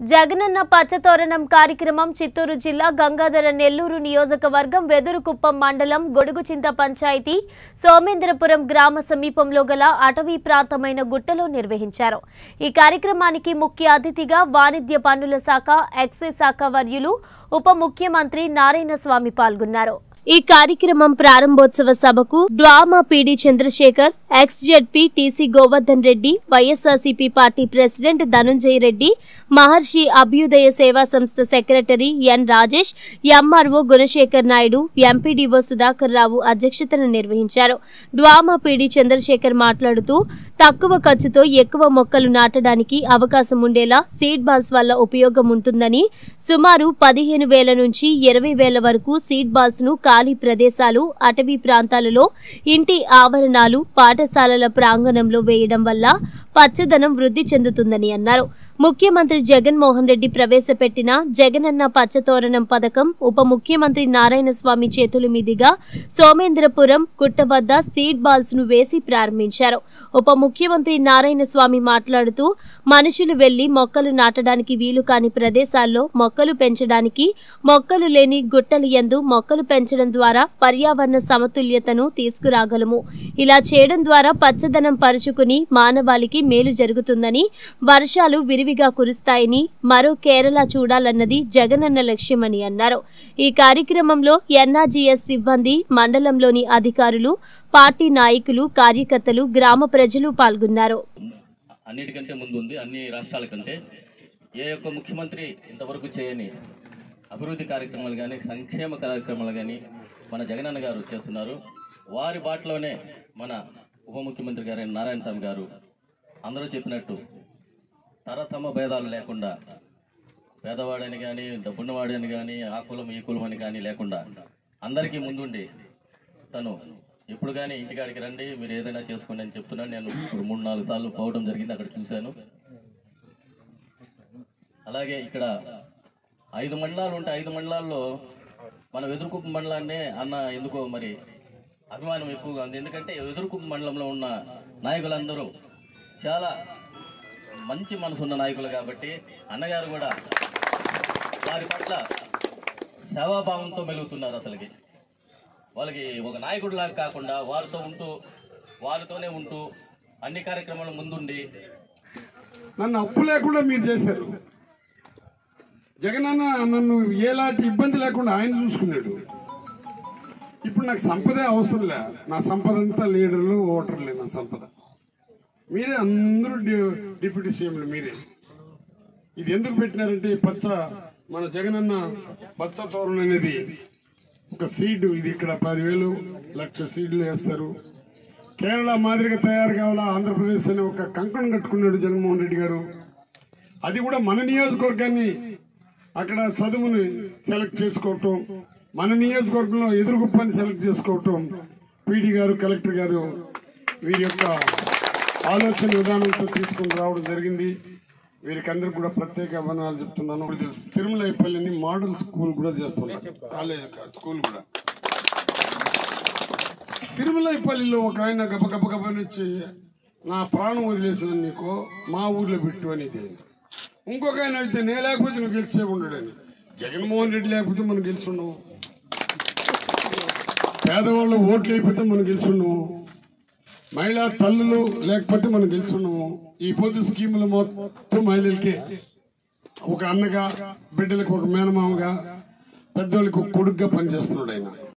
జగనన్న పచ్చతోరణం కార్యక్రమం చిత్తూరు జిల్లా గంగాధర నెల్లూరు నియోజకవర్గం వెదురుకుప్పం మండలం గొడుగుచింత పంచాయతీ సోమేంద్రపురం గ్రామ సమీపంలో గల అటవీ ప్రాంతమైన గుట్టలో నిర్వహించారు ఈ కార్యక్రమానికి ముఖ్య అతిథిగా వాణిజ్య పన్నుల శాఖ ఎక్సైజ్ శాఖ వర్యులు ఉప ముఖ్యమంత్రి నారాయణ స్వామి పాల్గొన్నారు ఈ కార్యక్రమం ప్రారంభోత్సవ సభకు DWAMA PD Chandrasekhar ex ZP TC Govardhan Reddy YSRCP party president Dhananjaya Reddy Maharshi Abhyudaya Seva Sanstha secretary N Rajesh MRO Gunasekhar Naidu MPDO Sudhakar Rao అధ్యక్షతన నిర్వహించారు డ్వామా పీడి చంద్రశేఖర్ మాట్లాడుతూ తక్కువ ఖర్చుతో ఎక్కువ మొక్కలు నాటడానికి అవకాశం ఉండేలా సీడ్ బాల్స్ వల్ల ఉపయోగం ఉంటుందని సుమారు పదిహేను వేల నుంచి ఇరవై వేల వరకు సీడ్ బాల్స్ ను ఖాళీ ప్రదేశాలు అటవీ ప్రాంతాలలో ఇంటి ఆవరణాలు పాఠశాలల ప్రాంగణంలో వేయడం వల్ల పచ్చదనం వృద్ధి చెందుతుందని అన్నారు ముఖ్యమంత్రి జగన్మోహన్ రెడ్డి ప్రవేశపెట్టిన జగనన్న పచ్చతోరణం పథకం ఉప ముఖ్యమంత్రి నారాయణ స్వామి చేతుల మీదుగా సోమేంద్రపురం గుట్ట వద్ద సీడ్ బాల్స్ ను వేసి ప్రారంభించారు ఉప ముఖ్యమంత్రి నారాయణ స్వామి మాట్లాడుతూ మనుషులు వెళ్లి మొక్కలు నాటడానికి వీలు కాని ప్రదేశాల్లో మొక్కలు పెంచడానికి మొక్కలు లేని గుట్టల యందు మొక్కలు పెంచడం ద్వారా పర్యావరణ సమతుల్యతను తీసుకురాగలము ఇలా చేయడం ద్వారా పచ్చదనం పరుచుకుని మానవాళికి మేలు జరుగుతుందని వర్షాలు విరివిగా కురుస్తాయని మరో కేరళ చూడాలన్నది జగనన్న లక్ష్యమని అన్నారు ఈ కార్యక్రమంలో ఎన్ఆర్జీఎస్ సిబ్బంది మండలంలోని అధికారులు పార్టీ నాయకులు కార్యకర్తలు గ్రామ ప్రజలు పాల్గొన్నారు అన్నిటికంటే ముందు ఉంది అన్ని రాష్ట్రాల కంటే ఏ ఒక్క ముఖ్యమంత్రి ఇంతవరకు చేయని అభివృద్ధి కార్యక్రమాలు కానీ సంక్షేమ కార్యక్రమాలు కానీ మన జగనన్న గారు చేస్తున్నారు వారి బాటలోనే మన ఉప ముఖ్యమంత్రి గారైన నారాయణ స్వామి గారు అందరూ చెప్పినట్టు తరతమ భేదాలు లేకుండా పేదవాడని కానీ డబ్బున్నవాడని కానీ ఆ కులం ఈ కులం అని కానీ లేకుండా అందరికీ ముందుండి తను ఎప్పుడు కానీ ఇంటికాడికి రండి మీరు ఏదైనా చేసుకోండి అని చెప్తున్నాను నేను ఇప్పుడు మూడు నాలుగు సార్లు పోవడం జరిగింది అక్కడ చూశాను అలాగే ఇక్కడ ఐదు మండలాలు ఉంటే ఐదు మండలాల్లో మన వెదురుకుప్ప మండలాన్నే అన్న ఎందుకో మరి అభిమానం ఎక్కువగా ఉంది ఎందుకంటే వెదురుకుప్ప మండలంలో ఉన్న నాయకులందరూ చాలా మంచి మనసు ఉన్న నాయకులు కాబట్టి అన్నగారు కూడా వారి పట్ల సేవాభావంతో మెలుగుతున్నారు అసలుకి వాళ్ళకి ఒక నాయకుడు లాగా కాకుండా వారితో ఉంటూ వారితోనే ఉంటూ అన్ని కార్యక్రమాలు ముందుండి నన్ను అప్పు లేకుండా మీరు చేశారు జగనన్న నన్ను ఎలాంటి ఇబ్బంది లేకుండా ఆయన చూసుకున్నాడు ఇప్పుడు నాకు సంపదే అవసరం లే నా సంపద అంతా లీడర్లు ఓటర్లే నా సంపద మీరే అందరూ డి- డిప్యూటీ సీఎంలు మీరే ఇది ఎందుకు పెట్టినారంటే ఈ పచ్చ మన జగనన్న పచ్చ తోరణం అనేది ఒక సీడ్ ఇది ఇక్కడ పదివేలు లక్ష సీడ్లు వేస్తారు కేరళ మాదిరిగా తయారు కావాలా ఆంధ్రప్రదేశ్ అనే ఒక కంకణం కట్టుకున్నాడు జగన్మోహన్ రెడ్డి గారు అది కూడా మన నియోజకవర్గాన్ని అక్కడ చదువుని సెలెక్ట్ చేసుకోవటం మన నియోజకవర్గంలో ఎదురుగుప్పని సెలెక్ట్ చేసుకోవటం పీడీ గారు కలెక్టర్ గారు వీరి యొక్క ఆలోచన విధానంతో తీసుకుని రావడం జరిగింది వీరికి అందరికి కూడా ప్రత్యేక అభినందనాలు చెప్తున్నాను తిరుమలైపల్లిని మోడల్ స్కూల్ కూడా చేస్తున్నారు కాలేజ్ కాదు, స్కూల్ కూడా తిరుమలైపల్లిలో ఒక ఆయన గబ గబ గబ నుంచి నా ప్రాణం వదిలేసిన నీకు మా ఊర్లో పెట్టు అనేది ఇంకొక ఆయన అయితే నే లేకపోతే నువ్వు గెలిచే ఉండడని జగన్మోహన్ రెడ్డి లేకపోతే మనం గెలుచుండవు పేదవాళ్ళు ఓట్లు అయిపోతే మనం గెలుచుండము మహిళా తల్లులు లేకపోతే మనం గెలుచున్నాము ఈ పొద్దు స్కీములు మొత్తం మహిళలకే ఒక అన్నగా బిడ్డలకు ఒక మేనమామగా పెద్దవాళ్ళకి ఒక కొడుకుగా పనిచేస్తున్నాడు ఆయన